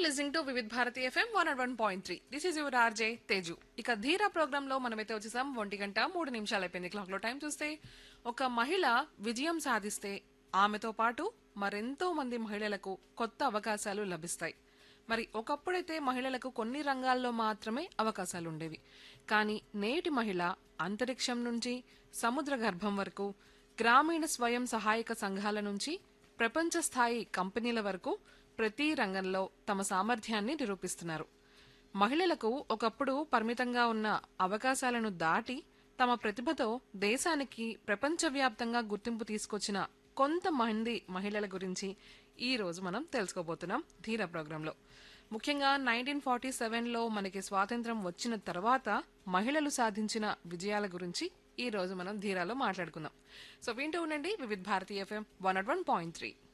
లిజింగ్ to Vividh Bharati FM one and one point three this is your RJ Teju ఇక Dheera programme లో మనమైతే వచ్చేసాం ఒంటి గంట మూడు నిమిషాలు అయిపోయింది క్లాక్ లో టైం చూస్తే ఒక మహిళ విజయం సాధిస్తే ఆమెతో పాటు మరెంతో మంది మహిళలకు కొత్త అవకాశాలు లభిస్తాయి మరి ఒకప్పుడైతే మహిళలకు కొన్ని రంగాల్లో మాత్రమే అవకాశాలు ఉండేవి కానీ నేటి మహిళ అంతరిక్షం నుంచి సముద్ర గర్భం వరకు గ్రామీణ స్వయం సహాయక సంఘాల నుంచి ప్రపంచ స్థాయి కంపెనీల వరకు ప్రతి రంగంలో తమ సామర్థ్యాన్ని నిరూపిస్తున్నారు మహిళలకు ఒకప్పుడు పరిమితంగా ఉన్న అవకాశాలను దాటి తమ ప్రతిభతో దేశానికి ప్రపంచవ్యాప్తంగా గుర్తింపు తీసుకొచ్చిన కొంతమంది మహిళల గురించి ఈ రోజు మనం తెలుసుకోబోతున్నాం ధీర ప్రోగ్రాంలో ముఖ్యంగా నైన్టీన్ ఫార్టీ సెవెన్లో మనకి స్వాతంత్రం వచ్చిన తర్వాత మహిళలు సాధించిన విజయాల గురించి ఈ రోజు మనం ధీరాలో మాట్లాడుకుందాం సో వింటూ ఉండండి Vividh Bharati FM one one point three